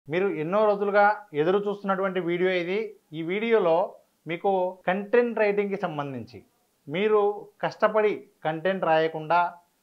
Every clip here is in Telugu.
మీరు ఎన్నో రోజులుగా ఎదురు చూస్తున్నటువంటి వీడియో ఇది ఈ వీడియోలో మీకు కంటెంట్ రైటింగ్కి సంబంధించి మీరు కష్టపడి కంటెంట్ రాయకుండా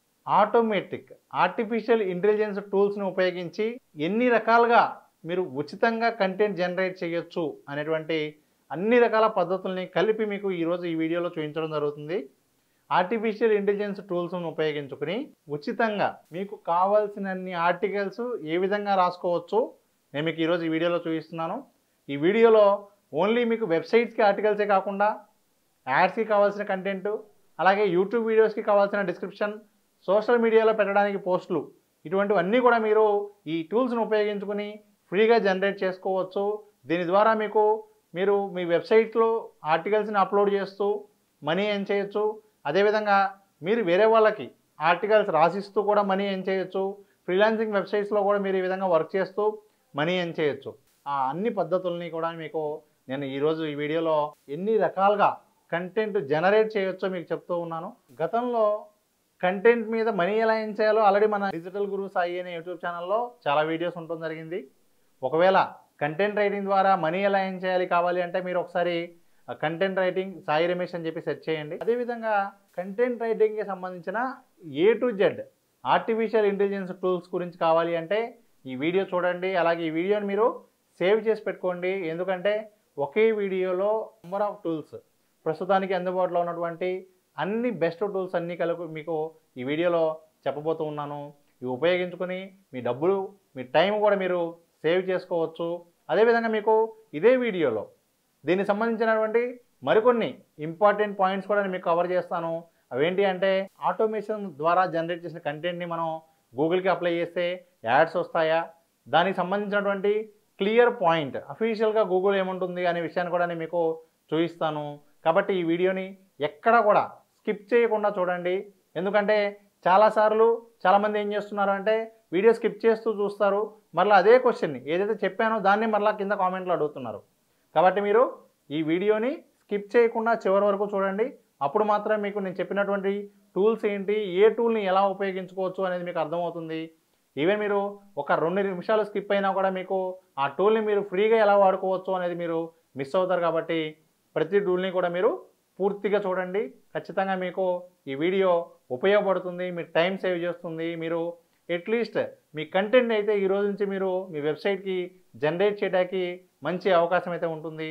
ఆటోమేటిక్ ఆర్టిఫిషియల్ ఇంటెలిజెన్స్ టూల్స్ని ఉపయోగించి ఎన్ని రకాలుగా మీరు ఉచితంగా కంటెంట్ జనరేట్ చేయొచ్చు అనేటువంటి అన్ని రకాల పద్ధతుల్ని కలిపి మీకు ఈరోజు ఈ వీడియోలో చూపించడం జరుగుతుంది ఆర్టిఫిషియల్ ఇంటెలిజెన్స్ టూల్స్ను ఉపయోగించుకుని ఉచితంగా మీకు కావాల్సినన్ని ఆర్టికల్స్ ఏ విధంగా రాసుకోవచ్చు నేను మీకు ఈరోజు ఈ వీడియోలో చూపిస్తున్నాను ఈ వీడియోలో ఓన్లీ మీకు వెబ్సైట్స్కి ఆర్టికల్సే కాకుండా యాడ్స్కి కావాల్సిన కంటెంట్ అలాగే యూట్యూబ్ వీడియోస్కి కావాల్సిన డిస్క్రిప్షన్ సోషల్ మీడియాలో పెట్టడానికి పోస్టులు ఇటువంటివన్నీ కూడా మీరు ఈ టూల్స్ను ఉపయోగించుకుని ఫ్రీగా జనరేట్ చేసుకోవచ్చు దీని ద్వారా మీకు మీరు మీ వెబ్సైట్లో ఆర్టికల్స్ని అప్లోడ్ చేస్తూ మనీ ఎర్న్ చేయొచ్చు అదేవిధంగా మీరు వేరే వాళ్ళకి ఆర్టికల్స్ రాసిస్తూ కూడా మనీ ఎర్న్ చేయొచ్చు ఫ్రీలాన్సింగ్ వెబ్సైట్స్లో కూడా మీరు ఈ విధంగా వర్క్ చేస్తూ మనీ ఎర్న్ చేయొచ్చు ఆ అన్ని పద్ధతుల్ని కూడా మీకు నేను ఈరోజు ఈ వీడియోలో ఎన్ని రకాలుగా కంటెంట్ జనరేట్ చేయొచ్చో మీకు చెప్తూ ఉన్నాను గతంలో కంటెంట్ మీద మనీ ఎలా ఏం చేయాలో ఆల్రెడీ మన డిజిటల్ గురు సాయి అనే యూట్యూబ్ ఛానల్లో చాలా వీడియోస్ ఉండటం జరిగింది ఒకవేళ కంటెంట్ రైటింగ్ ద్వారా మనీ ఎలా ఏం చేయాలి కావాలి అంటే మీరు ఒకసారి కంటెంట్ రైటింగ్ సాయి రమేష్ అని చెప్పి సెర్చ్ చేయండి అదేవిధంగా కంటెంట్ రైటింగ్కి సంబంధించిన A to Z artificial intelligence tools గురించి కావాలి అంటే ఈ వీడియో చూడండి అలాగే ఈ వీడియోని మీరు సేవ్ చేసి పెట్టుకోండి ఎందుకంటే ఒకే వీడియోలో నెంబర్ ఆఫ్ టూల్స్ ప్రస్తుతానికి అందుబాటులో ఉన్నటువంటి అన్ని బెస్ట్ టూల్స్ అన్నీ కలిపి మీకు ఈ వీడియోలో చెప్పబోతూ ఉన్నాను ఇవి ఉపయోగించుకొని మీ డబ్బులు మీ టైం కూడా మీరు సేవ్ చేసుకోవచ్చు అదేవిధంగా మీకు ఇదే వీడియోలో దీనికి సంబంధించినటువంటి మరికొన్ని ఇంపార్టెంట్ పాయింట్స్ కూడా నేను మీకు కవర్ చేస్తాను అవేంటి అంటే ఆటోమేషన్ ద్వారా జనరేట్ చేసిన కంటెంట్ని మనం గూగుల్కి అప్లై చేస్తే యాడ్స్ వస్తాయా దానికి సంబంధించినటువంటి క్లియర్ పాయింట్ అఫీషియల్గా గూగుల్ ఏముంటుంది అనే విషయాన్ని కూడా నేను మీకు చూపిస్తాను కాబట్టి ఈ వీడియోని ఎక్కడ కూడా స్కిప్ చేయకుండా చూడండి ఎందుకంటే చాలాసార్లు చాలామంది ఏం చేస్తున్నారు అంటే వీడియో స్కిప్ చేస్తూ చూస్తారు మరలా అదే క్వశ్చన్ని ఏదైతే చెప్పానో దాన్ని మరలా కింద కామెంట్లో అడుగుతున్నారు కాబట్టి మీరు ఈ వీడియోని స్కిప్ చేయకుండా చివరి వరకు చూడండి అప్పుడు మాత్రమే మీకు నేను చెప్పినటువంటి టూల్స్ ఏంటి ఏ టూల్ని ఎలా ఉపయోగించుకోవచ్చు అనేది మీకు అర్థమవుతుంది ఈవెన్ మీరు ఒక రెండు నిమిషాలు స్కిప్ అయినా కూడా మీకు ఆ టూల్ని మీరు ఫ్రీగా ఎలా వాడుకోవచ్చు అనేది మీరు మిస్ అవుతారు కాబట్టి ప్రతి టూల్ని కూడా మీరు పూర్తిగా చూడండి ఖచ్చితంగా మీకు ఈ వీడియో ఉపయోగపడుతుంది మీ టైం సేవ్ చేస్తుంది మీరు అట్లీస్ట్ మీ కంటెంట్ అయితే ఈ రోజు నుంచి మీరు మీ వెబ్సైట్కి జనరేట్ చేయడానికి మంచి అవకాశం అయితే ఉంటుంది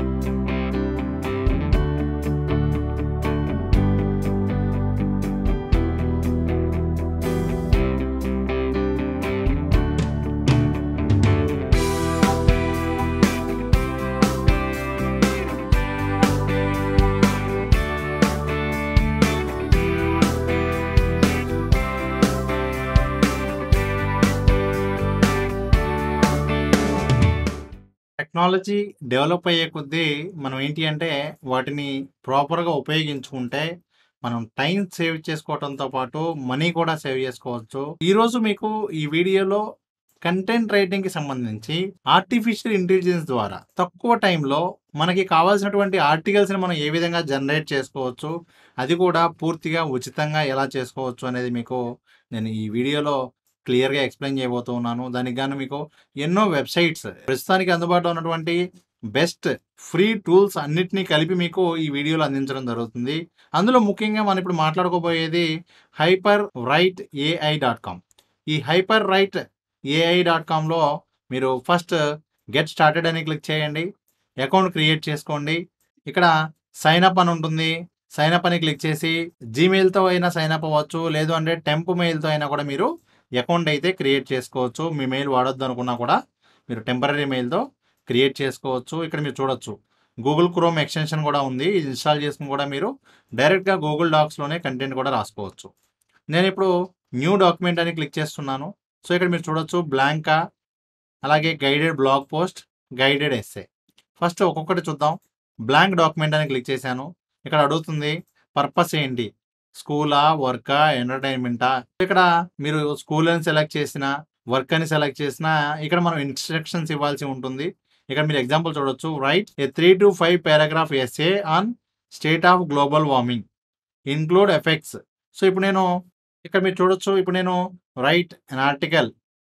టెక్నాలజీ డెవలప్ అయ్యే కొద్దీ మనం ఏంటి అంటే వాటిని ప్రాపర్గా ఉపయోగించుకుంటే మనం టైం సేవ్ చేసుకోవడంతో పాటు మనీ కూడా సేవ్ చేసుకోవచ్చు ఈరోజు మీకు ఈ వీడియోలో కంటెంట్ రైటింగ్కి సంబంధించి ఆర్టిఫిషియల్ ఇంటెలిజెన్స్ ద్వారా తక్కువ టైంలో మనకి కావాల్సినటువంటి ఆర్టికల్స్ని మనం ఏ విధంగా జనరేట్ చేసుకోవచ్చు అది కూడా పూర్తిగా ఉచితంగా ఎలా చేసుకోవచ్చు అనేది మీకు నేను ఈ వీడియోలో క్లియర్గా ఎక్స్ప్లెయిన్ చేయబోతూ ఉన్నాను దానికి గాను మీకు ఎన్నో వెబ్సైట్స్ ప్రస్తుతానికి అందుబాటులో ఉన్నటువంటి బెస్ట్ ఫ్రీ టూల్స్ అన్నిటినీ కలిపి మీకు ఈ వీడియోలో అందించడం జరుగుతుంది అందులో ముఖ్యంగా మనం ఇప్పుడు మాట్లాడుకోబోయేది hyper write AI dot com ఈ హైపర్ రైట్ ఏఐ డాట్ కామ్లో మీరు ఫస్ట్ గెట్ స్టార్టెడ్ అని క్లిక్ చేయండి అకౌంట్ క్రియేట్ చేసుకోండి ఇక్కడ సైన్ అప్ అని ఉంటుంది సైన్ అప్ అని క్లిక్ చేసి జీమెయిల్తో అయినా సైన్ అప్ అవ్వచ్చు లేదు అంటే టెంప్ మెయిల్తో అయినా కూడా మీరు అకౌంట్ అయితే క్రియేట్ చేసుకోవచ్చు మీ మెయిల్ వాడొద్దు అనుకున్నా కూడా మీరు టెంపరీ మెయిల్తో క్రియేట్ చేసుకోవచ్చు ఇక్కడ మీరు చూడొచ్చు గూగుల్ క్రోమ్ ఎక్స్టెన్షన్ కూడా ఉంది ఇది ఇన్స్టాల్ చేసుకుని కూడా మీరు డైరెక్ట్గా గూగుల్ డాక్స్లోనే కంటెంట్ కూడా రాసుకోవచ్చు నేను ఇప్పుడు న్యూ డాక్యుమెంట్ అని క్లిక్ చేస్తున్నాను సో ఇక్కడ మీరు చూడొచ్చు బ్లాంకా అలాగే guided blog post guided essay first ఒక్కొక్కటి చూద్దాం బ్లాంక్ డాక్యుమెంట్ అని క్లిక్ చేశాను ఇక్కడ అడుగుతుంది పర్పస్ ఏంటి స్కూలా వర్కా ఎంటర్టైన్మెంటా ఇక్కడ మీరు స్కూల్ అని సెలెక్ట్ చేసిన వర్క్ అని సెలెక్ట్ చేసిన ఇక్కడ మనం ఇన్స్ట్రక్షన్స్ ఇవ్వాల్సి ఉంటుంది ఇక్కడ మీరు ఎగ్జాంపుల్ చూడొచ్చు write a three to five paragraph essay on state of global warming include effects so ఇప్పుడు నేను ఇక్కడ మీరు చూడొచ్చు ఇప్పుడు నేను write an article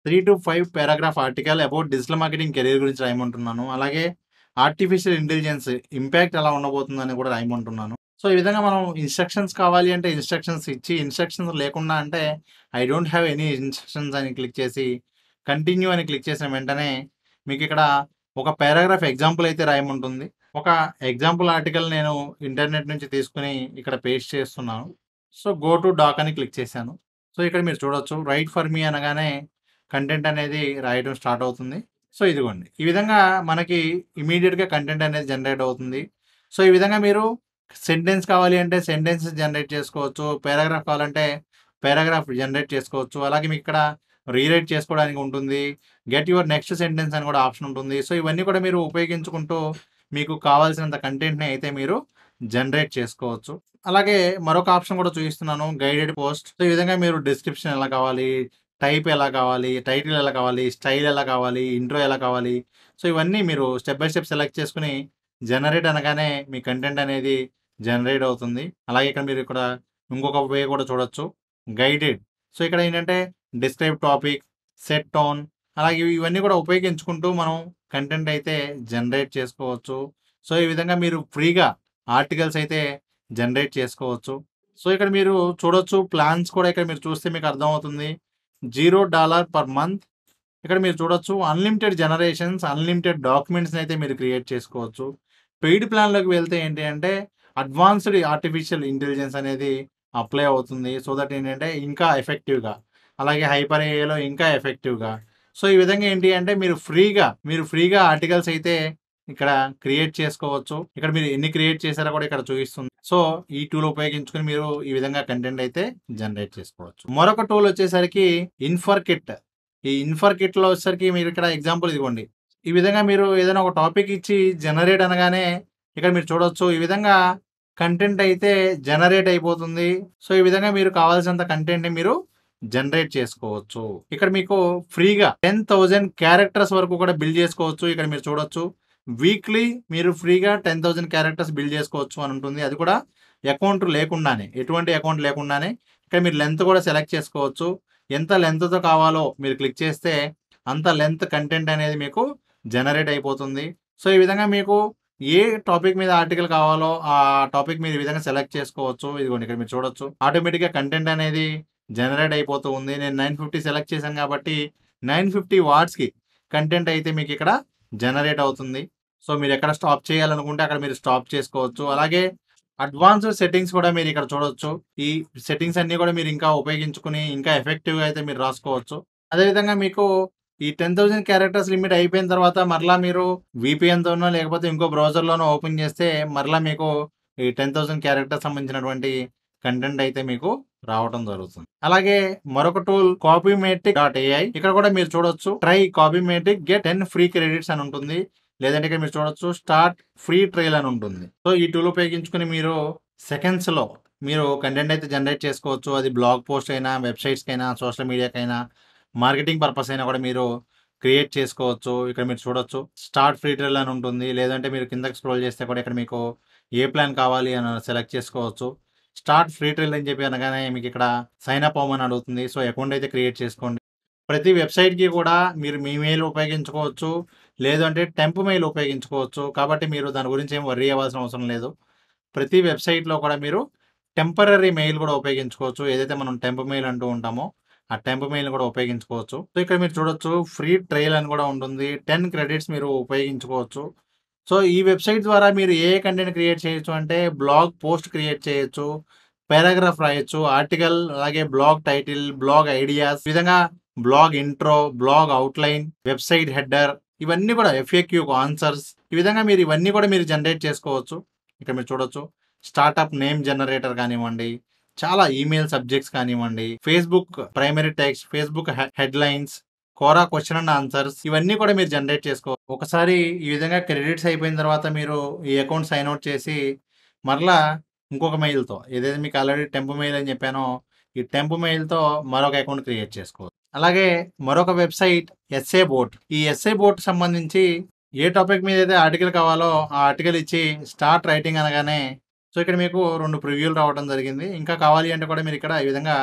three to five paragraph article about digital marketing career గురించి రాయమంటున్నాను అలాగే ఆర్టిఫిషియల్ ఇంటెలిజెన్స్ ఇంపాక్ట్ ఎలా ఉండబోతుందని కూడా రాయమంటున్నాను సో ఈ విధంగా మనం ఇన్స్ట్రక్షన్స్ కావాలి అంటే ఇన్స్ట్రక్షన్స్ ఇచ్చి ఇన్స్ట్రక్షన్స్ లేకుండా అంటే I don't have any instructions అని క్లిక్ చేసి కంటిన్యూ అని క్లిక్ చేసిన వెంటనే మీకు ఇక్కడ ఒక పారాగ్రాఫ్ ఎగ్జాంపుల్ అయితే రాయమంటుంది ఒక ఎగ్జాంపుల్ ఆర్టికల్ నేను ఇంటర్నెట్ నుంచి తీసుకుని ఇక్కడ పేస్ట్ చేస్తున్నాను సో గో టు డాక్ అని క్లిక్ చేశాను సో ఇక్కడ మీరు చూడొచ్చు రైట్ ఫర్ మీ అనగానే కంటెంట్ అనేది రాయడం స్టార్ట్ అవుతుంది సో ఇదిగోండి ఈ విధంగా మనకి ఇమీడియట్గా కంటెంట్ అనేది జనరేట్ అవుతుంది సో ఈ విధంగా మీరు సెంటెన్స్ కావాలి అంటే సెంటెన్సెస్ జనరేట్ చేసుకోవచ్చు పారాగ్రాఫ్ కావాలంటే పారాగ్రాఫ్ జనరేట్ చేసుకోవచ్చు అలాగే మీకు ఇక్కడ రీరైట్ చేసుకోవడానికి ఉంటుంది గెట్ యువర్ నెక్స్ట్ సెంటెన్స్ అని కూడా ఆప్షన్ ఉంటుంది సో ఇవన్నీ కూడా మీరు ఉపయోగించుకుంటూ మీకు కావాల్సినంత కంటెంట్ని అయితే మీరు జనరేట్ చేసుకోవచ్చు అలాగే మరొక ఆప్షన్ కూడా చూపిస్తున్నాను గైడెడ్ పోస్ట్ సో ఈ విధంగా మీరు డిస్క్రిప్షన్ ఎలా కావాలి టైప్ ఎలా కావాలి టైటిల్ ఎలా కావాలి స్టైల్ ఎలా కావాలి ఇంట్రో ఎలా కావాలి సో ఇవన్నీ మీరు స్టెప్ బై స్టెప్ సెలెక్ట్ చేసుకుని జనరేట్ అనగానే మీ కంటెంట్ అనేది జనరేట్ అవుతుంది అలాగే ఇక్కడ మీరు ఇక్కడ ఇంకొక వే కూడా చూడొచ్చు గైడెడ్ సో ఇక్కడ ఏంటంటే డిస్క్రైబ్ టాపిక్ సెట్ టోన్ అలాగే ఇవన్నీ కూడా ఉపయోగించుకుంటూ మనం కంటెంట్ అయితే జనరేట్ చేసుకోవచ్చు సో ఈ విధంగా మీరు ఫ్రీగా ఆర్టికల్స్ అయితే జనరేట్ చేసుకోవచ్చు సో ఇక్కడ మీరు చూడొచ్చు ప్లాన్స్ కూడా ఇక్కడ మీరు చూస్తే మీకు అర్థమవుతుంది జీరో డాలర్ పర్ మంత్ ఇక్కడ మీరు చూడొచ్చు అన్లిమిటెడ్ జనరేషన్స్ అన్లిమిటెడ్ డాక్యుమెంట్స్ని అయితే మీరు క్రియేట్ చేసుకోవచ్చు పెయిడ్ ప్లాన్లోకి వెళ్తే ఏంటి అంటే అడ్వాన్స్డ్ ఆర్టిఫిషియల్ ఇంటెలిజెన్స్ అనేది అప్లై అవుతుంది సో దట్ ఏంటంటే ఇంకా ఎఫెక్టివ్గా అలాగే హైపర్ ఏలో ఇంకా ఎఫెక్టివ్గా సో ఈ విధంగా ఏంటి అంటే మీరు ఫ్రీగా మీరు ఫ్రీగా ఆర్టికల్స్ అయితే ఇక్కడ క్రియేట్ చేసుకోవచ్చు ఇక్కడ మీరు ఎన్ని క్రియేట్ చేశారో కూడా ఇక్కడ చూపిస్తుంది సో ఈ టూల్ ఉపయోగించుకొని మీరు ఈ విధంగా కంటెంట్ అయితే జనరేట్ చేసుకోవచ్చు మరొక టూల్ వచ్చేసరికి ఇన్ఫర్ కిట్ ఈ ఇన్ఫర్ కిట్ లో వచ్చేసరికి మీరు ఇక్కడ ఎగ్జాంపుల్ ఇదిగోండి ఈ విధంగా మీరు ఏదైనా ఒక టాపిక్ ఇచ్చి జనరేట్ అనగానే ఇక్కడ మీరు చూడొచ్చు ఈ విధంగా కంటెంట్ అయితే జనరేట్ అయిపోతుంది సో ఈ విధంగా మీరు కావాల్సినంత కంటెంట్ ని మీరు జనరేట్ చేసుకోవచ్చు ఇక్కడ మీకు ఫ్రీగా టెన్ థౌజండ్ క్యారెక్టర్స్ వరకు కూడా బిల్డ్ చేసుకోవచ్చు ఇక్కడ మీరు చూడొచ్చు వీక్లీ మీరు ఫ్రీగా టెన్ థౌజండ్ క్యారెక్టర్స్ బిల్డ్ చేసుకోవచ్చు అని ఉంటుంది అది కూడా అకౌంట్ లేకుండానే ఎటువంటి అకౌంట్ లేకుండానే ఇక్కడ మీరు లెంత్ కూడా సెలెక్ట్ చేసుకోవచ్చు ఎంత లెంత్తో కావాలో మీరు క్లిక్ చేస్తే అంత లెంత్ కంటెంట్ అనేది మీకు జనరేట్ అయిపోతుంది సో ఈ విధంగా మీకు ఏ టాపిక్ మీద ఆర్టికల్ కావాలో ఆ టాపిక్ మీరు ఈ విధంగా సెలెక్ట్ చేసుకోవచ్చు ఇదిగోండి ఇక్కడ మీరు చూడొచ్చు ఆటోమేటిక్గా కంటెంట్ అనేది జనరేట్ అయిపోతూ ఉంది నేను నైన్ ఫిఫ్టీ సెలెక్ట్ చేశాను కాబట్టి నైన్ ఫిఫ్టీ వాట్స్కి కంటెంట్ అయితే మీకు ఇక్కడ జనరేట్ అవుతుంది సో మీరు ఎక్కడ స్టాప్ చేయాలనుకుంటే అక్కడ మీరు స్టాప్ చేసుకోవచ్చు అలాగే అడ్వాన్స్డ్ సెట్టింగ్స్ కూడా మీరు ఇక్కడ చూడొచ్చు ఈ సెట్టింగ్స్ అన్ని కూడా మీరు ఇంకా ఉపయోగించుకుని ఇంకా ఎఫెక్టివ్గా అయితే మీరు రాసుకోవచ్చు అదేవిధంగా మీకు ఈ టెన్ థౌసండ్ క్యారెక్టర్స్ లిమిట్ అయిపోయిన తర్వాత మరలా మీరు విపిఎన్తోనో లేకపోతే ఇంకో బ్రౌజర్లోనో ఓపెన్ చేస్తే మరలా మీకు ఈ టెన్ థౌసండ్ క్యారెక్టర్ సంబంధించినటువంటి కంటెంట్ అయితే మీకు రావడం జరుగుతుంది అలాగే మరొక టూల్ కాపీమేటిక్ డాట్ ఏఐ ఇక్కడ కూడా మీరు చూడొచ్చు try Copymatic get ten free credits అని ఉంటుంది లేదంటే ఇక్కడ మీరు చూడొచ్చు స్టార్ట్ ఫ్రీ ట్రైల్ అని ఉంటుంది సో ఈ టూల్ ఉపయోగించుకుని మీరు సెకండ్స్ లో మీరు కంటెంట్ అయితే జనరేట్ చేసుకోవచ్చు అది బ్లాగ్ పోస్ట్ అయినా వెబ్సైట్స్కి అయినా సోషల్ మీడియాకైనా మార్కెటింగ్ పర్పస్ అయినా కూడా మీరు క్రియేట్ చేసుకోవచ్చు ఇక్కడ మీరు చూడొచ్చు స్టార్ట్ ఫ్రీ ట్రైల్ అని ఉంటుంది లేదంటే మీరు కిందకి స్క్రోల్ చేస్తే కూడా ఇక్కడ మీకు ఏ ప్లాన్ కావాలి అని సెలెక్ట్ చేసుకోవచ్చు స్టార్ట్ ఫ్రీ ట్రైల్ అని చెప్పి అనగానే మీకు ఇక్కడ సైన్ అప్ అవ్వమని అడుగుతుంది సో అకౌంట్ అయితే క్రియేట్ చేసుకోండి ప్రతి వెబ్సైట్కి కూడా మీరు మీ మెయిల్ ఉపయోగించుకోవచ్చు లేదు అంటే టెంప్ మెయిల్ ఉపయోగించుకోవచ్చు కాబట్టి మీరు దాని గురించి ఏం వర్రీ అవ్వాల్సిన అవసరం లేదు ప్రతి వెబ్సైట్లో కూడా మీరు టెంపరీ మెయిల్ కూడా ఉపయోగించుకోవచ్చు ఏదైతే మనం టెంప్ మెయిల్ అంటూ ఉంటామో ఆ టెంప్ మెయిల్ కూడా ఉపయోగించుకోవచ్చు సో ఇక్కడ మీరు చూడొచ్చు ఫ్రీ ట్రైల్ అని కూడా ఉంటుంది టెన్ క్రెడిట్స్ మీరు ఉపయోగించుకోవచ్చు సో ఈ వెబ్సైట్ ద్వారా మీరు ఏ కంటెంట్ క్రియేట్ చేయొచ్చు అంటే బ్లాగ్ పోస్ట్ క్రియేట్ చేయొచ్చు పారాగ్రాఫ్ రాయొచ్చు ఆర్టికల్ అలాగే బ్లాగ్ టైటిల్ బ్లాగ్ ఐడియాస్ ఈ విధంగా blog intro blog outline website header ఇవన్నీ కూడా ఎఫ్ఏక్యూ ఆన్సర్స్ ఈ విధంగా మీరు ఇవన్నీ కూడా మీరు జనరేట్ చేసుకోవచ్చు ఇక్కడ మీరు చూడొచ్చు స్టార్టప్ నేమ్ జనరేటర్ కానివ్వండి చాలా ఈమెయిల్ సబ్జెక్ట్స్ కానివ్వండి Facebook primary text Facebook headlines Quora question and answers ఇవన్నీ కూడా మీరు జనరేట్ చేసుకోవచ్చు ఒకసారి ఈ విధంగా క్రెడిట్స్ అయిపోయిన తర్వాత మీరు ఈ అకౌంట్ సైన్ అవుట్ చేసి మరలా ఇంకొక మెయిల్తో ఏదైతే మీకు ఆల్రెడీ టెంపు మెయిల్ అని చెప్పానో ఈ టెంపు మెయిల్తో మరొక అకౌంట్ క్రియేట్ చేసుకోవచ్చు అలాగే మరొక వెబ్సైట్ ఎస్ఏ బోట్ ఈ ఎస్ఏ బోట్ సంబంధించి ఏ టాపిక్ మీద అయితే ఆర్టికల్ కావాలో ఆ ఆర్టికల్ ఇచ్చి స్టార్ట్ రైటింగ్ అనగానే సో ఇక్కడ మీకు రెండు ప్రివ్యూలు రావడం జరిగింది ఇంకా కావాలి అంటే కూడా మీరు ఇక్కడ ఈ విధంగా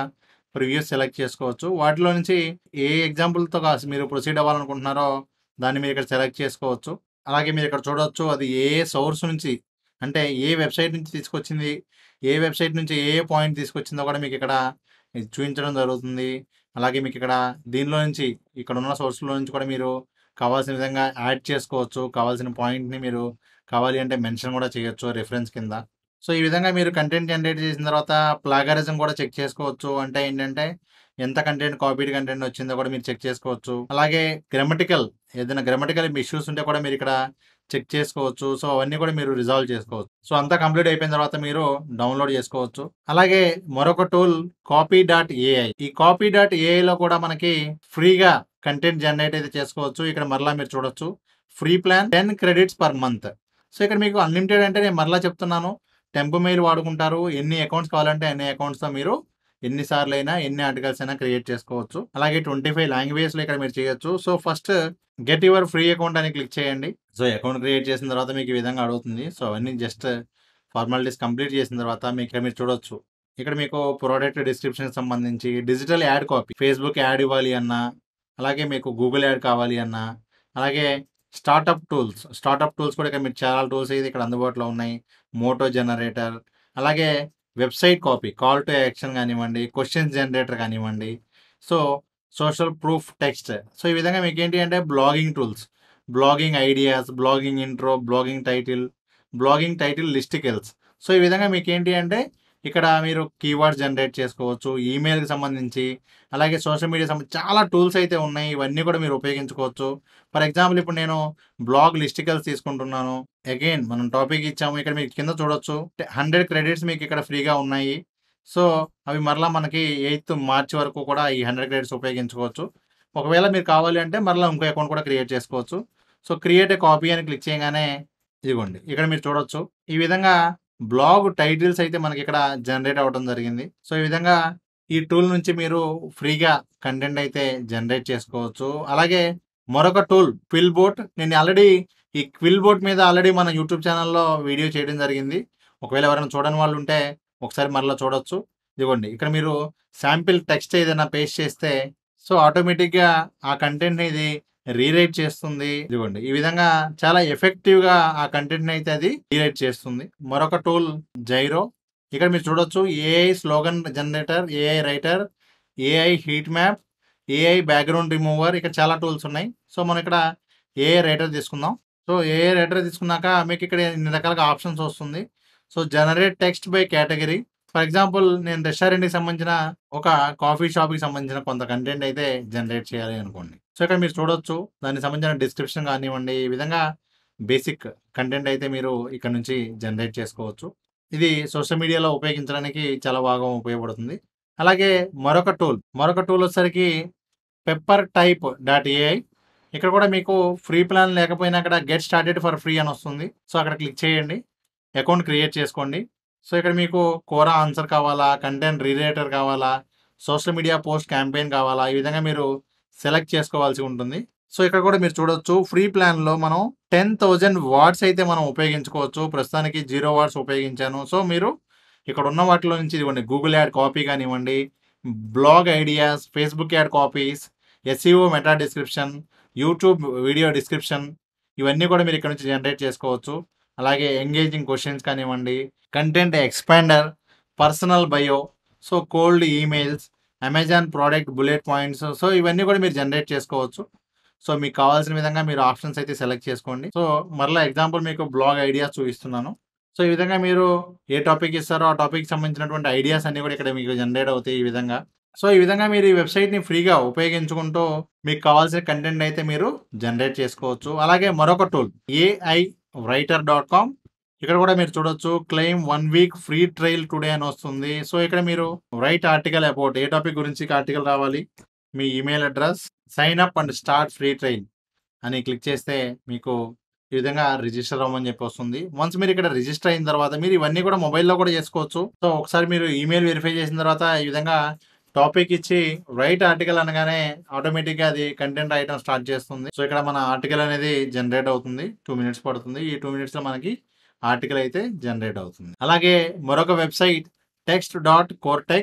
ప్రివ్యూస్ సెలెక్ట్ చేసుకోవచ్చు వాటిలో నుంచి ఏ ఎగ్జాంపుల్తో కాసి మీరు ప్రొసీడ్ అవ్వాలనుకుంటున్నారో దాన్ని మీరు ఇక్కడ సెలెక్ట్ చేసుకోవచ్చు అలాగే మీరు ఇక్కడ చూడవచ్చు అది ఏ ఏ సోర్స్ నుంచి అంటే ఏ వెబ్సైట్ నుంచి తీసుకొచ్చింది ఏ వెబ్సైట్ నుంచి ఏ ఏ పాయింట్ తీసుకొచ్చిందో కూడా మీకు ఇక్కడ ఇది చూపించడం జరుగుతుంది అలాగే మీకు ఇక్కడ దీనిలో నుంచి ఇక్కడ ఉన్న సోర్స్లో నుంచి కూడా మీరు కావాల్సిన విధంగా యాడ్ చేసుకోవచ్చు కావాల్సిన పాయింట్ని మీరు కావాలి అంటే మెన్షన్ కూడా చేయొచ్చు రిఫరెన్స్ కింద సో ఈ విధంగా మీరు కంటెంట్ జనరేట్ చేసిన తర్వాత ప్లాగరిజం కూడా చెక్ చేసుకోవచ్చు అంటే ఏంటంటే ఎంత కంటెంట్ కాపీడ్ కంటెంట్ వచ్చిందో కూడా మీరు చెక్ చేసుకోవచ్చు అలాగే గ్రామటికల్ ఏదైనా గ్రామటికల్ ఇష్యూస్ ఉంటే కూడా మీరు ఇక్కడ చెక్ చేసుకోవచ్చు సో అవన్నీ కూడా మీరు రిజాల్వ్ చేసుకోవచ్చు సో అంతా కంప్లీట్ అయిపోయిన తర్వాత మీరు డౌన్లోడ్ చేసుకోవచ్చు అలాగే మరొక టూల్ కాపీ డాట్ ఏఐ ఈ కాపీ డాట్ ఏఐలో కూడా మనకి ఫ్రీగా కంటెంట్ జనరేట్ అయితే చేసుకోవచ్చు ఇక్కడ మరలా మీరు చూడొచ్చు free plan ten credits per month so ఇక్కడ మీకు అన్లిమిటెడ్ అంటే నేను మరలా చెప్తున్నాను టెంపు మెయిల్ వాడుకుంటారు ఎన్ని అకౌంట్స్ కావాలంటే అన్ని అకౌంట్స్తో మీరు ఎన్నిసార్లు అయినా ఎన్ని ఆర్టికల్స్ అయినా క్రియేట్ చేసుకోవచ్చు అలాగే ట్వంటీ ఫైవ్ లాంగ్వేజ్లో ఇక్కడ మీరు చేయొచ్చు so first get your free account అని క్లిక్ చేయండి సో అకౌంట్ క్రియేట్ చేసిన తర్వాత మీకు ఈ విధంగా అడుగుతుంది సో అవన్నీ జస్ట్ ఫార్మాలిటీస్ కంప్లీట్ చేసిన తర్వాత మీకు ఇక్కడ మీరు చూడొచ్చు ఇక్కడ మీకు ప్రోడక్ట్ డిస్క్రిప్షన్ సంబంధించి digital ad copy Facebook ad ఇవ్వాలి అన్నా అలాగే మీకు గూగుల్ యాడ్ కావాలి అన్నా అలాగే స్టార్టప్ టూల్స్ స్టార్టప్ టూల్స్ కూడా ఇక్కడ మీకు చాలా టూల్స్ అయితే ఇక్కడ అందుబాటులో ఉన్నాయి మోటో జనరేటర్ అలాగే website copy call to action కానివ్వండి క్వశ్చన్స్ జనరేటర్ కానివ్వండి so social proof text so ఈ విధంగా మీకు ఏంటి అంటే blogging tools blogging ideas blogging intro blogging title blogging title listicles so ఈ విధంగా మీకు ఏంటి అంటే ఇక్కడ మీరు కీవర్డ్ జనరేట్ చేసుకోవచ్చు ఈమెయిల్కి సంబంధించి అలాగే సోషల్ మీడియా సంబంధించి చాలా టూల్స్ అయితే ఉన్నాయి ఇవన్నీ కూడా మీరు ఉపయోగించుకోవచ్చు ఫర్ ఎగ్జాంపుల్ ఇప్పుడు నేను బ్లాగ్ లిస్టికల్స్ తీసుకుంటున్నాను అగైన్ మనం టాపిక్ ఇచ్చాము ఇక్కడ మీకు కింద చూడొచ్చు హండ్రెడ్ క్రెడిట్స్ మీకు ఇక్కడ ఫ్రీగా ఉన్నాయి సో అవి మరలా మనకి ఎయిత్ మార్చ్ వరకు కూడా ఈ హండ్రెడ్ క్రెడిట్స్ ఉపయోగించుకోవచ్చు ఒకవేళ మీరు కావాలి అంటే మరలా ఇంకో అకౌంట్ కూడా క్రియేట్ చేసుకోవచ్చు సో క్రియేట్ ఏ కాపీ అని క్లిక్ చేయగానే ఇదిగోండి ఇక్కడ మీరు చూడొచ్చు ఈ విధంగా బ్లాగ్ టైటిల్స్ అయితే మనకి ఇక్కడ జనరేట్ అవ్వడం జరిగింది సో ఈ విధంగా ఈ టూల్ నుంచి మీరు ఫ్రీగా కంటెంట్ అయితే జనరేట్ చేసుకోవచ్చు అలాగే మరొక టూల్ క్విల్ బోట్ నేను ఆల్రెడీ ఈ క్విల్ బోట్ మీద ఆల్రెడీ మన యూట్యూబ్ ఛానల్లో వీడియో చేయడం జరిగింది ఒకవేళ ఎవరైనా చూడని వాళ్ళు ఉంటే ఒకసారి మరలా చూడొచ్చు ఇదిగోండి ఇక్కడ మీరు శాంపిల్ టెక్స్ట్ ఏదైనా పేస్ట్ చేస్తే సో ఆటోమేటిక్గా ఆ కంటెంట్ని ఇది రీరైట్ చేస్తుంది ఇదిగోండి ఈ విధంగా చాలా ఎఫెక్టివ్గా ఆ కంటెంట్ని అయితే అది రీరైట్ చేస్తుంది మరొక టూల్ జైరో ఇక్కడ మీరు చూడొచ్చు AI slogan generator AI writer AI heat map AI background remover ఇక్కడ చాలా టూల్స్ ఉన్నాయి సో మనం ఇక్కడ ఏఐ రైటర్ తీసుకుందాం సో ఏఐ రైటర్ తీసుకున్నాక మీకు ఇక్కడ ఇన్ని రకాలుగా ఆప్షన్స్ వస్తుంది so generate text by category for example నేను రెస్టారెంట్కి సంబంధించిన ఒక కాఫీ షాప్కి సంబంధించిన కొంత కంటెంట్ అయితే జనరేట్ చేయాలి అనుకోండి సో ఇక్కడ మీరు చూడొచ్చు దానికి సంబంధించిన డిస్క్రిప్షన్ కానివ్వండి ఈ విధంగా బేసిక్ కంటెంట్ అయితే మీరు ఇక్కడ నుంచి జనరేట్ చేసుకోవచ్చు ఇది సోషల్ మీడియాలో ఉపయోగించడానికి చాలా బాగా ఉపయోగపడుతుంది అలాగే మరొక టూల్ మరొక టూల్ వచ్చేసరికి పెప్పర్ టైప్ డాట్ ఏఐ ఇక్కడ కూడా మీకు ఫ్రీ ప్లాన్ లేకపోయినా అక్కడ గెట్ స్టార్టెడ్ ఫర్ ఫ్రీ అని వస్తుంది సో అక్కడ క్లిక్ చేయండి అకౌంట్ క్రియేట్ చేసుకోండి సో ఇక్కడ మీకు కోరా ఆన్సర్ కావాలా కంటెంట్ రీరేటర్ కావాలా సోషల్ మీడియా పోస్ట్ క్యాంపెయిన్ కావాలా ఈ విధంగా మీరు సెలెక్ట్ చేసుకోవాల్సి ఉంటుంది సో ఇక్కడ కూడా మీరు చూడొచ్చు ఫ్రీ ప్లాన్లో మనం టెన్ థౌజండ్ వాట్స్ అయితే మనం ఉపయోగించుకోవచ్చు ప్రస్తుతానికి జీరో వాట్స్ ఉపయోగించాను సో మీరు ఇక్కడ ఉన్న వాటిలో నుంచి ఇదిగోండి గూగుల్ యాడ్ కాపీ కానివ్వండి blog ideas Facebook ad copies SEO meta description YouTube video description ఇవన్నీ కూడా మీరు ఇక్కడ నుంచి జనరేట్ చేసుకోవచ్చు అలాగే ఎంగేజింగ్ క్వశ్చన్స్ కానివ్వండి content expander personal bio so cold emails Amazon product bullet points so ఇవన్నీ కూడా మీరు జనరేట్ చేసుకోవచ్చు సో మీకు కావాల్సిన విధంగా మీరు ఆప్షన్స్ అయితే సెలెక్ట్ చేసుకోండి సో మరలా ఎగ్జాంపుల్ మీకు బ్లాగ్ ఐడియాస్ చూపిస్తున్నాను సో ఈ విధంగా మీరు ఏ టాపిక్ ఇస్తారో ఆ టాపిక్ సంబంధించినటువంటి ఐడియాస్ అన్ని కూడా ఇక్కడ మీకు జనరేట్ అవుతాయి ఈ విధంగా సో ఈ విధంగా మీరు ఈ వెబ్సైట్ని ఫ్రీగా ఉపయోగించుకుంటూ మీకు కావాల్సిన కంటెంట్ అయితే మీరు జనరేట్ చేసుకోవచ్చు అలాగే మరొక tool AI writer dot com ఇక్కడ కూడా మీరు చూడొచ్చు claim one week free trial today అని వస్తుంది సో ఇక్కడ మీరు write article about a topic గురించి ఆర్టికల్ రావాలి మీ email address sign up and start free trial అని క్లిక్ చేస్తే మీకు ఈ విధంగా రిజిస్టర్ అవ్వమని చెప్పి వస్తుంది వన్స్ మీరు ఇక్కడ రిజిస్టర్ అయిన తర్వాత మీరు ఇవన్నీ కూడా మొబైల్లో కూడా చేసుకోవచ్చు సో ఒకసారి మీరు ఈమెయిల్ వెరిఫై చేసిన తర్వాత ఈ విధంగా టాపిక్ ఇచ్చి రైట్ ఆర్టికల్ అనగానే ఆటోమేటిక్గా అది కంటెంట్ రాయటం స్టార్ట్ చేస్తుంది సో ఇక్కడ మన ఆర్టికల్ అనేది జనరేట్ అవుతుంది టూ మినిట్స్ పడుతుంది ఈ టూ మినిట్స్లో మనకి ఆర్టికల్ అయితే జనరేట్ అవుతుంది అలాగే మరొక వెబ్సైట్ టెక్స్ట్ డాట్ కోర్టెక్స్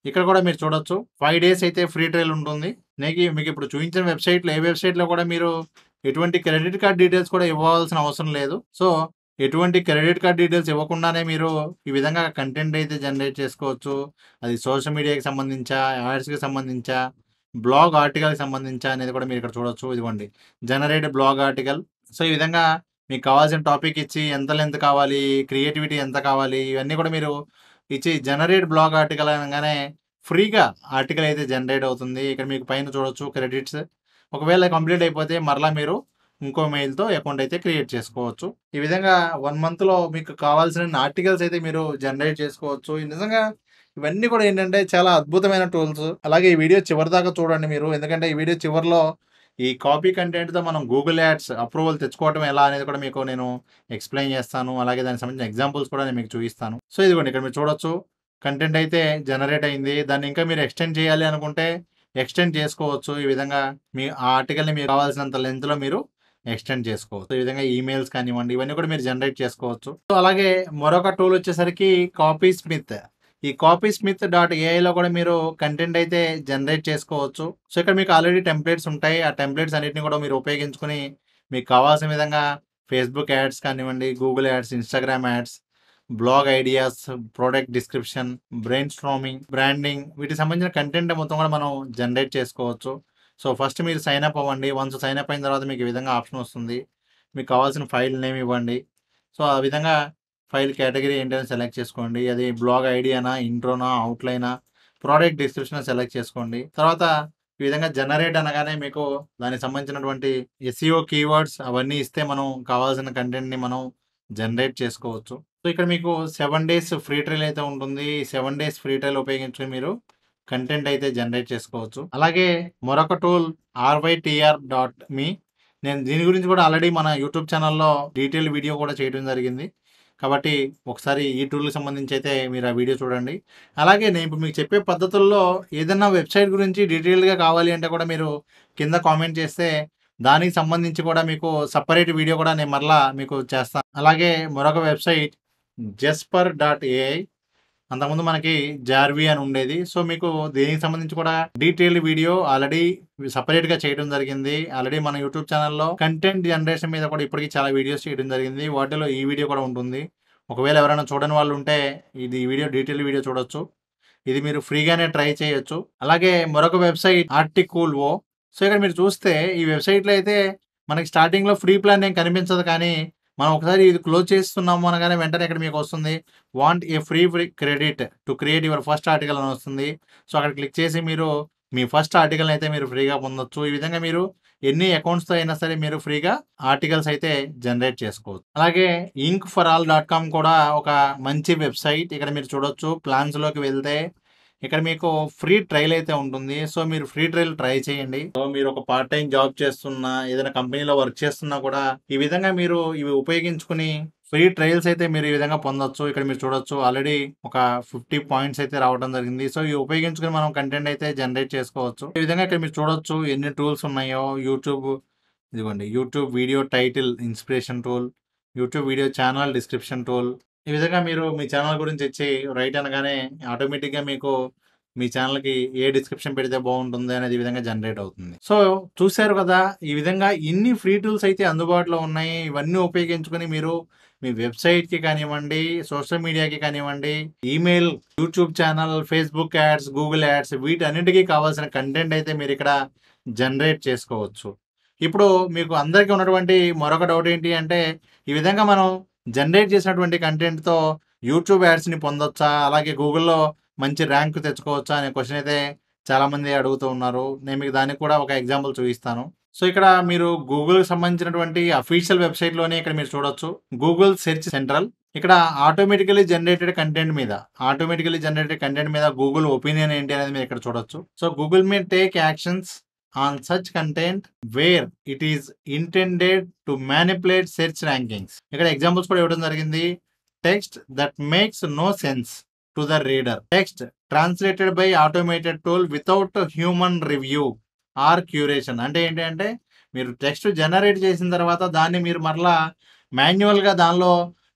ఇక్కడ కూడా మీరు చూడొచ్చు ఫైవ్ డేస్ అయితే ఫ్రీ ట్రయల్ ఉంటుంది నీకు మీకు ఇప్పుడు చూపించిన వెబ్సైట్లో ఏ వెబ్సైట్లో కూడా మీరు ఎటువంటి క్రెడిట్ కార్డ్ డీటెయిల్స్ కూడా ఇవ్వాల్సిన అవసరం లేదు సో ఎటువంటి క్రెడిట్ కార్డ్ డీటెయిల్స్ ఇవ్వకుండానే మీరు ఈ విధంగా కంటెంట్ అయితే జనరేట్ చేసుకోవచ్చు అది సోషల్ మీడియాకి సంబంధించా యాడ్స్కి సంబంధించా బ్లాగ్ ఆర్టికల్కి సంబంధించా అనేది కూడా మీరు ఇక్కడ చూడొచ్చు ఇదిగోండి జనరేట్ బ్లాగ్ ఆర్టికల్ సో ఈ విధంగా మీకు కావాల్సిన టాపిక్ ఇచ్చి ఎంత లెంత్ కావాలి క్రియేటివిటీ ఎంత కావాలి ఇవన్నీ కూడా మీరు ఇచ్చి జనరేట్ బ్లాగ్ ఆర్టికల్ అనగానే ఫ్రీగా ఆర్టికల్ అయితే జనరేట్ అవుతుంది ఇక్కడ మీకు పైన చూడొచ్చు క్రెడిట్స్ ఒకవేళ కంప్లీట్ అయిపోతే మరలా మీరు ఇంకో మెయిల్తో అకౌంట్ అయితే క్రియేట్ చేసుకోవచ్చు ఈ విధంగా వన్ మంత్లో మీకు కావాల్సిన ఆర్టికల్స్ అయితే మీరు జనరేట్ చేసుకోవచ్చు ఈ నిజంగా ఇవన్నీ కూడా ఏంటంటే చాలా అద్భుతమైన టూల్స్ అలాగే ఈ వీడియో చివరి దాకా చూడండి మీరు ఎందుకంటే ఈ వీడియో చివరిలో ఈ కాపీ కంటెంట్తో మనం గూగుల్ యాడ్స్ అప్రూవల్ తెచ్చుకోవడం ఎలా అనేది కూడా మీకు నేను ఎక్స్ప్లెయిన్ చేస్తాను అలాగే దానికి సంబంధించిన ఎగ్జాంపుల్స్ కూడా నేను మీకు చూపిస్తాను సో ఇదిగోండి ఇక్కడ మీరు చూడొచ్చు కంటెంట్ అయితే జనరేట్ అయింది దాన్ని ఇంకా మీరు ఎక్స్టెండ్ చేయాలి అనుకుంటే ఎక్స్టెండ్ చేసుకోవచ్చు ఈ విధంగా మీ ఆ ఆర్టికల్ని మీకు కావాల్సినంత లెంత్లో మీరు ఎక్స్టెండ్ చేసుకోవచ్చు ఈ విధంగా ఈమెయిల్స్ కానివ్వండి ఇవన్నీ కూడా మీరు జనరేట్ చేసుకోవచ్చు సో అలాగే మరొక టూల్ వచ్చేసరికి కాపీ స్మిత్ ఈ కాపీ స్మిత్ డాట్ ఏఐలో కూడా మీరు కంటెంట్ అయితే జనరేట్ చేసుకోవచ్చు సో ఇక్కడ మీకు ఆల్రెడీ టెంప్లెట్స్ ఉంటాయి ఆ టెంప్లెట్స్ అన్నిటిని కూడా మీరు ఉపయోగించుకుని మీకు కావాల్సిన విధంగా ఫేస్బుక్ యాడ్స్ కానివ్వండి Google ads Instagram ads blog ideas product description brainstorming branding వీటికి సంబంధించిన కంటెంట్ మొత్తం కూడా మనం జనరేట్ చేసుకోవచ్చు సో ఫస్ట్ మీరు సైన్ అప్ అవ్వండి వన్స్ సైన్ అప్ అయిన తర్వాత మీకు ఈ విధంగా ఆప్షన్ వస్తుంది మీకు కావాల్సిన ఫైల్ నేమ్ ఇవ్వండి సో ఆ విధంగా ఫైల్ కేటగిరీ ఏంటని సెలెక్ట్ చేసుకోండి అది బ్లాగ్ ఐడియానా ఇంట్రోనా అవుట్లైనా ప్రోడక్ట్ డిస్క్రిప్షన్ సెలెక్ట్ చేసుకోండి తర్వాత ఈ విధంగా జనరేట్ అనగానే మీకు దానికి సంబంధించినటువంటి ఎస్ఈఓ కీవర్డ్స్ అవన్నీ ఇస్తే మనం కావాల్సిన కంటెంట్ని మనం జనరేట్ చేసుకోవచ్చు సో ఇక్కడ మీకు సెవెన్ డేస్ ఫ్రీ ట్రైల్ అయితే ఉంటుంది సెవెన్ డేస్ ఫ్రీ ట్రైల్ ఉపయోగించుకుని మీరు కంటెంట్ అయితే జనరేట్ చేసుకోవచ్చు అలాగే మరొక టూల్ ఆర్వైటిఆర్ డాట్ మీ నేను దీని గురించి కూడా ఆల్రెడీ మన యూట్యూబ్ ఛానల్లో డీటెయిల్ వీడియో కూడా చేయడం జరిగింది కాబట్టి ఒకసారి ఈ టూల్కి సంబంధించి అయితే మీరు ఆ వీడియో చూడండి అలాగే నేను ఇప్పుడు మీకు చెప్పే పద్ధతుల్లో ఏదైనా వెబ్సైట్ గురించి డీటెయిల్గా కావాలి అంటే కూడా మీరు కింద కామెంట్ చేస్తే దానికి సంబంధించి కూడా మీకు సపరేట్ వీడియో కూడా నేను మరలా మీకు చేస్తాను అలాగే మరొక వెబ్సైట్ జస్పర్ డాట్ ఏఐ అంతకుముందు మనకి జార్వి అని ఉండేది సో మీకు దీనికి సంబంధించి కూడా డీటెయిల్డ్ వీడియో ఆల్రెడీ సపరేట్ గా చేయడం జరిగింది ఆల్రెడీ మన యూట్యూబ్ ఛానల్లో కంటెంట్ జనరేషన్ మీద కూడా ఇప్పటికీ చాలా వీడియోస్ చేయడం జరిగింది వాటిలో ఈ వీడియో కూడా ఉంటుంది ఒకవేళ ఎవరైనా చూడని వాళ్ళు ఉంటే ఇది ఈ వీడియో డీటెయిల్ వీడియో చూడొచ్చు ఇది మీరు ఫ్రీగానే ట్రై చేయొచ్చు అలాగే మరొక వెబ్సైట్ ఆర్టికూల్ ఓ సో ఇక్కడ మీరు చూస్తే ఈ వెబ్సైట్లో అయితే మనకి స్టార్టింగ్లో ఫ్రీ ప్లాన్ ఏం కనిపించదు కానీ మనం ఒకసారి ఇది క్లోజ్ చేస్తున్నాము అనగానే వెంటనే ఇక్కడ మీకు వస్తుంది want a free free credit to create your first article అని వస్తుంది సో అక్కడ క్లిక్ చేసి మీరు మీ ఫస్ట్ ఆర్టికల్ అయితే మీరు ఫ్రీగా పొందొచ్చు ఈ విధంగా మీరు ఎన్ని అకౌంట్స్తో అయినా సరే మీరు ఫ్రీగా ఆర్టికల్స్ అయితే జనరేట్ చేసుకోవచ్చు అలాగే ink for all dot com కూడా ఒక మంచి వెబ్సైట్ ఇక్కడ మీరు చూడొచ్చు ప్లాన్స్లోకి వెళ్తే ఇక్కడ మీకు ఫ్రీ ట్రయల్ అయితే ఉంటుంది సో మీరు ఫ్రీ ట్రయల్ ట్రై చేయండి సో మీరు ఒక పార్ట్ టైం జాబ్ చేస్తున్నా ఏదైనా కంపెనీలో వర్క్ చేస్తున్నా కూడా ఈ విధంగా మీరు ఇవి ఉపయోగించుకుని ఫ్రీ ట్రయల్స్ అయితే మీరు ఈ విధంగా పొందొచ్చు ఇక్కడ మీరు చూడొచ్చు ఆల్రెడీ ఒక ఫిఫ్టీ పాయింట్స్ అయితే రావడం జరిగింది సో ఇవి ఉపయోగించుకుని మనం కంటెంట్ అయితే జనరేట్ చేసుకోవచ్చు ఈ విధంగా ఇక్కడ మీరు చూడొచ్చు ఎన్ని టూల్స్ ఉన్నాయో యూట్యూబ్ ఇదిగోండి YouTube video title inspiration tool YouTube video channel description tool ఈ విధంగా మీరు మీ ఛానల్ గురించి ఇచ్చి రైట్ అనగానే ఆటోమేటిక్గా మీకు మీ ఛానల్కి ఏ డిస్క్రిప్షన్ పెడితే బాగుంటుంది అనేది ఈ విధంగా జనరేట్ అవుతుంది సో చూశారు కదా ఈ విధంగా ఇన్ని ఫ్రీ టూల్స్ అయితే అందుబాటులో ఉన్నాయి ఇవన్నీ ఉపయోగించుకొని మీరు మీ వెబ్సైట్కి కానివ్వండి సోషల్ మీడియాకి కానివ్వండి email YouTube channel Facebook ads Google ads వీటన్నిటికీ కావాల్సిన కంటెంట్ అయితే మీరు ఇక్కడ జనరేట్ చేసుకోవచ్చు ఇప్పుడు మీకు అందరికీ ఉన్నటువంటి మరొక డౌట్ ఏంటి అంటే ఈ విధంగా మనం జనరేట్ చేసినటువంటి కంటెంట్తో యూట్యూబ్ యాడ్స్ని పొందొచ్చా అలాగే గూగుల్లో మంచి ర్యాంక్ తెచ్చుకోవచ్చా అనే క్వశ్చన్ అయితే చాలామంది అడుగుతూ ఉన్నారు నేను మీకు దానికి కూడా ఒక ఎగ్జాంపుల్ చూపిస్తాను సో ఇక్కడ మీరు గూగుల్కి సంబంధించినటువంటి అఫీషియల్ వెబ్సైట్లోనే ఇక్కడ మీరు చూడొచ్చు గూగుల్ సెర్చ్ సెంట్రల్ ఇక్కడ ఆటోమేటికలీ జనరేటెడ్ కంటెంట్ మీద ఆటోమేటికలీ జనరేటెడ్ కంటెంట్ మీద గూగుల్ ఒపీనియన్ ఏంటి అనేది మీరు ఇక్కడ చూడొచ్చు so Google may take actions on such content where it is intended to manipulate search rankings ఇక్కడ ఎగ్జాంపుల్స్ కూడా ఇవ్వడం జరిగింది text that makes no sense to the reader text translated by automated tool without human review or curation అంటే ఏంటి అంటే మీరు టెక్స్ట్ జనరేట్ చేసిన తర్వాత దాన్ని మీరు మరలా మాన్యువల్గా దానిలో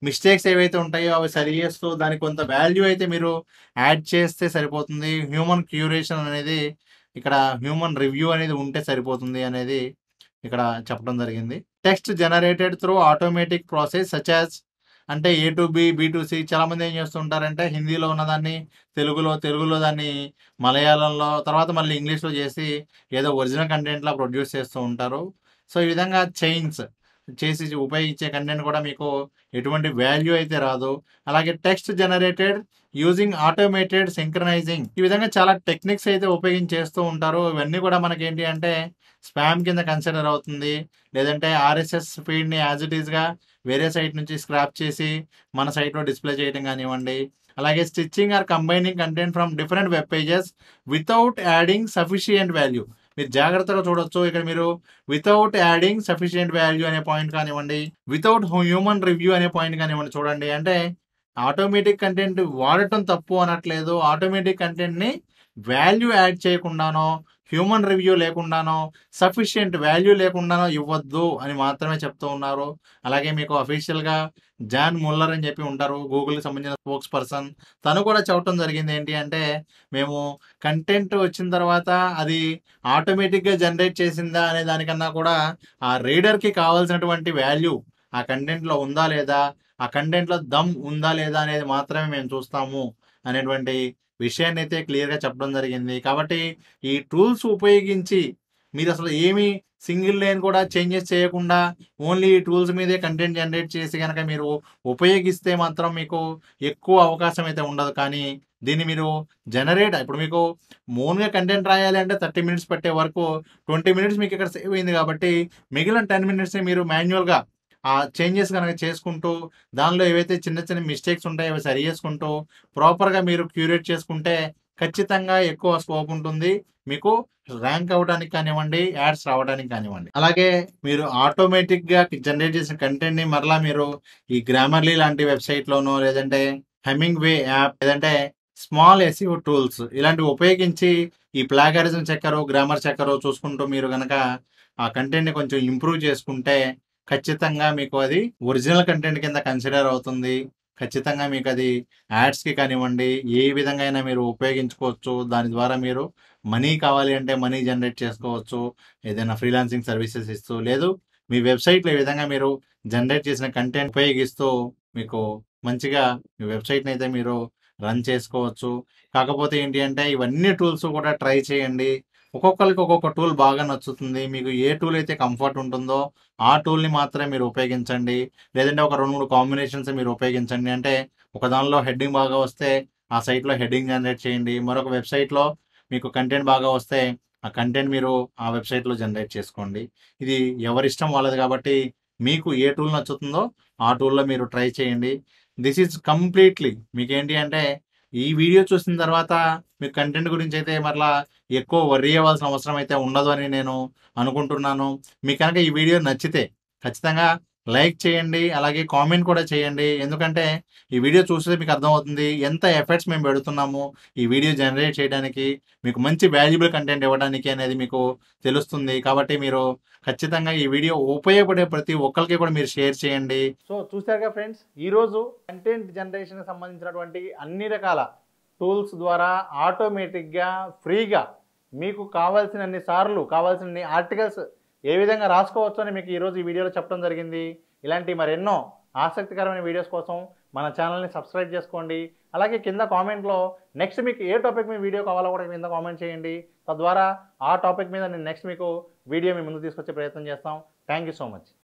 మిస్టేక్స్ ఏవైతే ఉంటాయో అవి సరి చేస్తూ దానికి కొంత వాల్యూ అయితే మీరు యాడ్ చేస్తే సరిపోతుంది హ్యూమన్ క్యూరేషన్ అనేది ఇక్కడ హ్యూమన్ రివ్యూ అనేది ఉంటే సరిపోతుంది అనేది ఇక్కడ చెప్పడం జరిగింది text generated through automatic process such as అంటే A to B B to C చాలా మంది ఏం చేస్తుంటారంటే హిందీలో ఉన్నదాన్ని తెలుగులో తెలుగులో దాన్ని మలయాళంలో తర్వాత మళ్ళీ ఇంగ్లీష్లో చేసి ఏదో ఒరిజినల్ కంటెంట్లా ప్రొడ్యూస్ చేస్తూ ఉంటారు సో ఈ విధంగా చైన్స్ చేసి ఉపయోగించే కంటెంట్ కూడా మీకు ఎటువంటి వాల్యూ అయితే రాదు అలాగే text generated using automated synchronising ఈ విధంగా చాలా టెక్నిక్స్ అయితే ఉపయోగించి చేస్తూ ఉంటారు ఇవన్నీ కూడా మనకి ఏంటి అంటే స్పామ్ కింద కన్సిడర్ అవుతుంది లేదంటే ఆర్ఎస్ఎస్ ఫీడ్ని యాజ్ ఇట్ ఈస్గా వేరే సైట్ నుంచి స్క్రాప్ చేసి మన సైట్లో డిస్ప్లే చేయడం కానివ్వండి అలాగే stitching or combining content from different web pages without adding sufficient value మీరు జాగ్రత్తగా చూడొచ్చు ఇక్కడ మీరు వితౌట్ యాడింగ్ సఫిషియంట్ వాల్యూ అనే పాయింట్ కానివ్వండి వితౌట్ హ్యూమన్ రివ్యూ అనే పాయింట్ కానివ్వండి చూడండి అంటే ఆటోమేటిక్ కంటెంట్ వాడటం తప్పు అనట్లేదు ఆటోమేటిక్ కంటెంట్ని వాల్యూ యాడ్ చేయకుండానో హ్యూమన్ రివ్యూ లేకుండానో సఫిషియంట్ వాల్యూ లేకుండానో ఇవ్వద్దు అని మాత్రమే చెప్తూ ఉన్నారు అలాగే మీకు అఫీషియల్గా జాన్ ముల్లర్ అని చెప్పి ఉంటారు గూగుల్కి సంబంధించిన స్పోక్స్ పర్సన్ తను కూడా చెప్పడం జరిగింది ఏంటి అంటే మేము కంటెంట్ వచ్చిన తర్వాత అది ఆటోమేటిక్గా జనరేట్ చేసిందా అనే దానికన్నా కూడా ఆ రీడర్కి కావాల్సినటువంటి వాల్యూ ఆ కంటెంట్లో ఉందా లేదా ఆ కంటెంట్లో దమ్ ఉందా లేదా అనేది మాత్రమే మేము చూస్తాము అనేటువంటి విషయాన్ని అయితే క్లియర్గా చెప్పడం జరిగింది కాబట్టి ఈ టూల్స్ ఉపయోగించి మీరు అసలు ఏమీ సింగిల్ లైన్ కూడా చేంజెస్ చేయకుండా ఓన్లీ ఈ టూల్స్ మీదే కంటెంట్ జనరేట్ చేసి కనుక మీరు ఉపయోగిస్తే మాత్రం మీకు ఎక్కువ అవకాశం అయితే ఉండదు కానీ దీన్ని మీరు జనరేట్ ఇప్పుడు మీకు మోన్గా కంటెంట్ రాయాలి అంటే థర్టీ మినిట్స్ పట్టే వరకు ట్వంటీ మినిట్స్ మీకు ఇక్కడ సేవ్ అయింది కాబట్టి మిగిలిన టెన్ మినిట్స్ని మీరు మాన్యువల్గా ఆ చేంజెస్ కనుక చేసుకుంటూ దానిలో ఏవైతే చిన్న చిన్న మిస్టేక్స్ ఉంటాయో అవి సరి చేసుకుంటూ ప్రాపర్గా మీరు క్యూరేట్ చేసుకుంటే ఖచ్చితంగా ఎక్కువ స్కోప్ ఉంటుంది మీకు ర్యాంక్ అవ్వడానికి కానివ్వండి యాడ్స్ రావడానికి కానివ్వండి అలాగే మీరు ఆటోమేటిక్గా జనరేట్ చేసిన కంటెంట్ని మరలా మీరు ఈ గ్రామర్లీ లాంటి వెబ్సైట్లోనో లేదంటే హెమింగ్ వే యాప్ లేదంటే స్మాల్ ఎస్ఈఓ టూల్స్ ఇలాంటివి ఉపయోగించి ఈ ప్లాగరిజం చెక్కరు గ్రామర్ చెక్కరు చూసుకుంటూ మీరు కనుక ఆ కంటెంట్ని కొంచెం ఇంప్రూవ్ చేసుకుంటే ఖచ్చితంగా మీకు అది ఒరిజినల్ కంటెంట్ కింద కన్సిడర్ అవుతుంది ఖచ్చితంగా మీకు అది యాడ్స్కి కానివ్వండి ఏ విధంగా అయినా మీరు ఉపయోగించుకోవచ్చు దాని ద్వారా మీరు మనీ కావాలి అంటే మనీ జనరేట్ చేసుకోవచ్చు ఏదైనా ఫ్రీలాన్సింగ్ సర్వీసెస్ ఇస్తూ లేదు మీ వెబ్సైట్లో ఈ విధంగా మీరు జనరేట్ చేసిన కంటెంట్ ఉపయోగిస్తూ మీకు మంచిగా మీ వెబ్సైట్ని అయితే మీరు రన్ చేసుకోవచ్చు కాకపోతే ఏంటి అంటే ఇవన్నీ టూల్స్ కూడా ట్రై చేయండి ఒక్కొక్కరికి ఒక్కొక్క టూల్ బాగా నచ్చుతుంది మీకు ఏ టూల్ అయితే కంఫర్ట్ ఉంటుందో ఆ టూల్ని మాత్రమే మీరు ఉపయోగించండి లేదంటే ఒక రెండు మూడు కాంబినేషన్స్ మీరు ఉపయోగించండి అంటే ఒక దానిలో హెడ్డింగ్ బాగా వస్తే ఆ సైట్లో హెడ్డింగ్ జనరేట్ చేయండి మరొక వెబ్సైట్లో మీకు కంటెంట్ బాగా వస్తే ఆ కంటెంట్ మీరు ఆ వెబ్సైట్లో జనరేట్ చేసుకోండి ఇది ఎవరి ఇష్టం వాళ్ళది కాబట్టి మీకు ఏ టూల్ నచ్చుతుందో ఆ టూల్లో మీరు ట్రై చేయండి దిస్ ఈజ్ కంప్లీట్లీ మీకు ఏంటి అంటే ఈ వీడియో చూసిన తర్వాత మీకు కంటెంట్ గురించి అయితే మరలా ఎక్కువ వర్రీ అవ్వాల్సిన అవసరం అయితే ఉండదు అని నేను అనుకుంటున్నాను మీకు కనుక ఈ వీడియో నచ్చితే ఖచ్చితంగా లైక్ చేయండి అలాగే కామెంట్ కూడా చేయండి ఎందుకంటే ఈ వీడియో చూస్తే మీకు అర్థమవుతుంది ఎంత ఎఫర్ట్స్ మేము పెడుతున్నాము ఈ వీడియో జనరేట్ చేయడానికి మీకు మంచి వాల్యుబుల్ కంటెంట్ ఇవ్వడానికి అనేది మీకు తెలుస్తుంది కాబట్టి మీరు ఖచ్చితంగా ఈ వీడియో ఉపయోగపడే ప్రతి ఒక్కరికి కూడా మీరు షేర్ చేయండి సో చూశారుగా ఫ్రెండ్స్ ఈరోజు కంటెంట్ జనరేషన్కి సంబంధించినటువంటి అన్ని రకాల టూల్స్ ద్వారా ఆటోమేటిక్గా ఫ్రీగా మీకు కావాల్సిన అన్ని సార్లు కావాల్సిన అన్ని ఆర్టికల్స్ ఏ విధంగా రాసుకోవచ్చు అని మీకు ఈరోజు ఈ వీడియోలో చెప్పడం జరిగింది ఇలాంటి మరెన్నో ఆసక్తికరమైన వీడియోస్ కోసం మన ఛానల్ని సబ్స్క్రైబ్ చేసుకోండి అలాగే కింద కామెంట్లో నెక్స్ట్ మీకు ఏ టాపిక్ మీద వీడియో కావాలో కూడా కింద కామెంట్ చేయండి తద్వారా ఆ టాపిక్ మీద నేను నెక్స్ట్ మీకు వీడియో మీ ముందు తీసుకొచ్చే ప్రయత్నం చేస్తాం థ్యాంక్ యూ సో మచ్